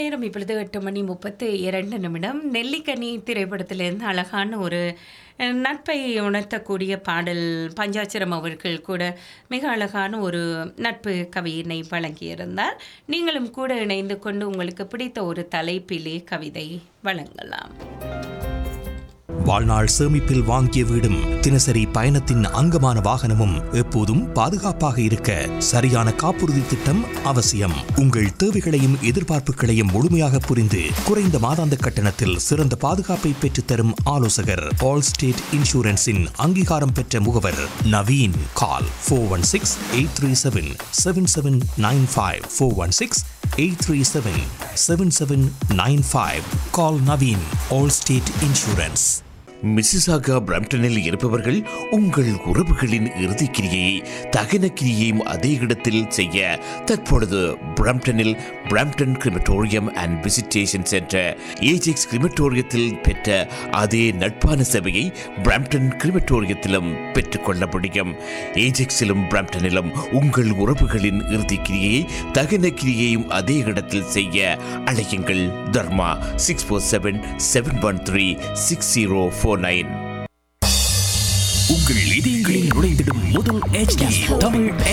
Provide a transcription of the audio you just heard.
நேரம் இப்பொழுது எட்டு மணி முப்பத்து இரண்டு நிமிடம் நெல்லிக்கனி திரைப்படத்திலிருந்து அழகான ஒரு அஹ், நட்பை உணர்த்தக்கூடிய பாடல் பஞ்சாட்சரம் அவர்கள் கூட மிக அழகான ஒரு நட்பு கவியினை வழங்கியிருந்தார் நீங்களும் கூட இணைந்து கொண்டு உங்களுக்கு பிடித்த ஒரு தலைப்பிலே கவிதை வழங்கலாம் வாழ்நாள் சேமிப்பில் வாங்கிய வீடும் தினசரி பயணத்தின் அங்கமான வாகனமும் எப்போதும் பாதுகாப்பாக இருக்க சரியான காப்புறுதி திட்டம் அவசியம் உங்கள் தேவைகளையும் எதிர்பார்ப்புகளையும் முழுமையாக புரிந்து குறைந்த மாதாந்த கட்டணத்தில் சிறந்த பாதுகாப்பை பெற்றுத்தரும் ஆலோசகர் ஆல் ஸ்டேட் இன்சூரன்ஸின் அங்கீகாரம் பெற்ற முகவர் Naveen call four one six eight three seven seven seven nine five four one six eight three seven seven seven nine five call Naveen all state insurance Mississauga பிரம்டனில் இருப்பவர்கள் உங்கள் உறவுகளின் இறுதிக்கிரியை தகன கிரியையும் அதே இடத்தில் செய்ய தற்பொழுது பிரம்டனில் Brampton crematorium and visitation centre Ajax கிரிமட்டோரியத்தில் பெற்ற அதே நட்பான சேவையை பிரம்டன் கிரிமட்டோரியத்திலும் பெற்றுக்கொள்ள முடியும் ஏஜெக்ஸிலும் பிரம்டனிலும் உங்கள் உறவுகளின் இறுதிக்கிரியை தகன கிரியையும் அதே இடத்தில் செய்ய அழையுங்கள் Dharma six four seven seven one three six zero four nine உங்கள் இதயங்களில் நுழைந்திடும் முதல் HD தமிழ்